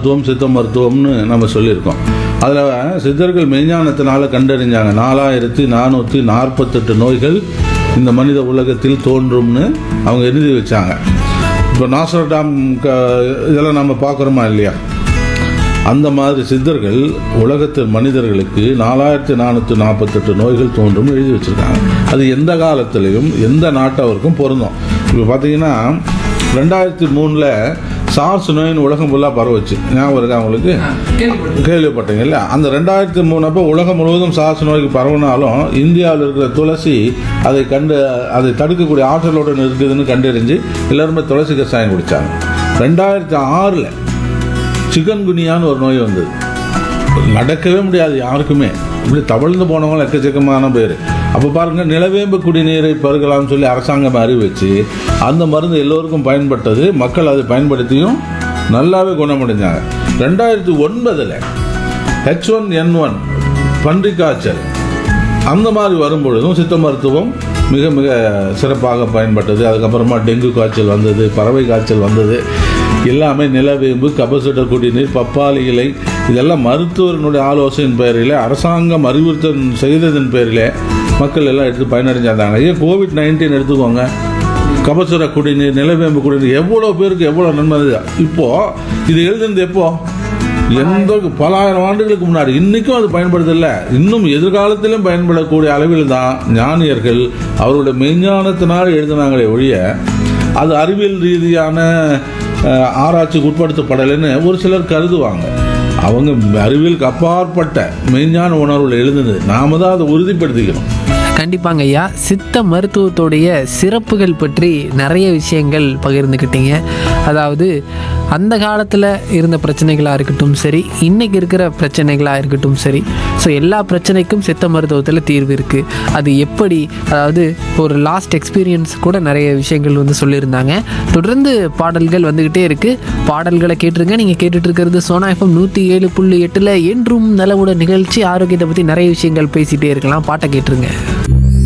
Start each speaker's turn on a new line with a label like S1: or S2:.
S1: மருத்துவம் சித்த மருத்துவம்னு நம்ம சொல்லியிருக்கோம் அதில் சித்தர்கள் மெய்ஞானத்தினால கண்டறிஞ்சாங்க நாலாயிரத்தி நானூற்றி நாற்பத்தெட்டு நோய்கள் இந்த மனித உலகத்தில் தோன்றும்னு அவங்க எழுதி வச்சாங்க இப்போ நாசரடாம் க இதெல்லாம் நம்ம பார்க்குறோமா இல்லையா அந்த மாதிரி சித்தர்கள் உலகத்து மனிதர்களுக்கு நாலாயிரத்தி நானூற்றி நாற்பத்தெட்டு நோய்கள் தோன்றும் எழுதி வச்சிருக்காங்க அது எந்த காலத்திலையும் எந்த நாட்டவருக்கும் பொருந்தும் இப்போ பார்த்தீங்கன்னா ரெண்டாயிரத்தி மூணில் சார்ஸ் நோயின்னு உலகம் ஃபுல்லாக பரவச்சு ஞாபகம் இருக்கா உங்களுக்கு கேள்விப்பட்டீங்கல்ல அந்த ரெண்டாயிரத்தி மூணு அப்போ உலகம் முழுவதும் சார்ஸ் நோய்க்கு பரவினாலும் இந்தியாவில் இருக்கிற துளசி அதை கண்டு அதை தடுக்கக்கூடிய ஆற்றலுடன் இருக்குதுன்னு கண்டறிஞ்சு எல்லாருமே துளசி கஷாயம் குடித்தாங்க ரெண்டாயிரத்தி ஆறில் சிக்கன் குனியான்னு ஒரு நோய் வந்தது நடக்கவே முடியாது யாருக்குமே இப்படி தவழ்ந்து போனவங்க எக்கச்சக்கமான பேர் அப்போ பாருங்க நிலவேம்பு குடிநீரை பருகலாம்னு சொல்லி அரசாங்கம் அறிவிச்சு அந்த மருந்து எல்லோருக்கும் பயன்பட்டது மக்கள் அதை பயன்படுத்தியும் நல்லாவே குணமடைஞ்சாங்க ரெண்டாயிரத்தி ஒன்பதில் ஹெச் ஒன் என் ஒன் பன்றி காய்ச்சல் அந்த மாதிரி வரும்பொழுதும் சித்த மருத்துவம் மிக மிக சிறப்பாக பயன்பட்டது அதுக்கப்புறமா டெங்கு காய்ச்சல் வந்தது பறவை காய்ச்சல் வந்தது எல்லாமே நிலவேம்பு கபசுட குடிநீர் பப்பாளி இலை இதெல்லாம் மருத்துவர்களுடைய ஆலோசனையின் பேரில் அரசாங்கம் அறிவுறுத்தல் செய்ததன் பேரில் மக்கள் எல்லாம் எடுத்து பயனடைஞ்சாங்க ஏன் கோவிட் நைன்டீன் எடுத்துக்கோங்க கபசுர குடிநீர் நிலவேம்பு குடிநீர் எவ்வளோ பேருக்கு எவ்வளோ நன்மை இது. இப்போ இது எழுதுனது எப்போ எந்த பல ஆயிரம் ஆண்டுகளுக்கு முன்னாடி இன்னைக்கும் அது பயன்படுத்தல இன்னும் எதிர்காலத்திலும் பயன்படக்கூடிய அளவில் தான் ஞானியர்கள் அவருடைய மெய்ஞானத்தினால் எழுதினாங்களே ஒழிய அது அறிவியல் ரீதியான அஹ், ஆராய்ச்சிக்கு உட்படுத்தப்படலைன்னு ஒரு சிலர் கருதுவாங்க அவங்க அறிவியலுக்கு அப்பாற்பட்ட மெய்ஞான உணர்வுகள் எழுதுனது நாம தான் அதை உறுதிப்படுத்திக்கணும்
S2: கண்டிப்பாங்க ஐயா சித்த மருத்துவத்தோடைய சிறப்புகள் பற்றி நிறைய விஷயங்கள் பகிர்ந்துக்கிட்டீங்க அதாவது அந்த காலத்தில் இருந்த பிரச்சனைகளாக இருக்கட்டும் சரி இன்னைக்கு இருக்கிற பிரச்சனைகளாக இருக்கட்டும் சரி ஸோ எல்லா பிரச்சனைக்கும் சித்த மருத்துவத்தில் தீர்வு இருக்குது அது எப்படி அதாவது ஒரு லாஸ்ட் எக்ஸ்பீரியன்ஸ் கூட நிறைய விஷயங்கள் வந்து சொல்லியிருந்தாங்க தொடர்ந்து பாடல்கள் வந்துக்கிட்டே இருக்குது பாடல்களை கேட்டுருங்க நீங்கள் கேட்டுட்டு இருக்கிறது சோனா எஃப்எம் நூற்றி ஏழு புள்ளி எட்டில் என்றும் நலவுட நிகழ்ச்சி ஆரோக்கியத்தை பற்றி நிறைய விஷயங்கள் பேசிகிட்டே இருக்கலாம் பாட்டை கேட்டுருங்க